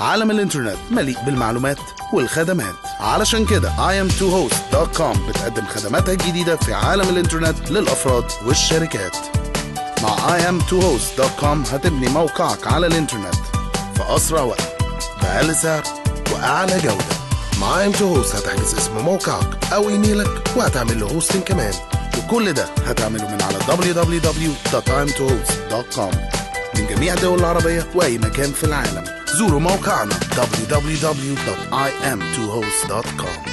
عالم الإنترنت مليء بالمعلومات والخدمات علشان كده im2host.com بتقدم خدماتها الجديدة في عالم الإنترنت للأفراد والشركات مع im2host.com هتبني موقعك على الإنترنت في أسرع وقت بأقل سعر وأعلى جودة مع ام تو هوست هتحجز اسم موقعك او ايميلك وهتعمل له هوستنج كمان وكل ده هتعمله من على www.im2host.com من جميع الدول العربية وأي مكان في العالم زوروا موقعنا www.im2host.com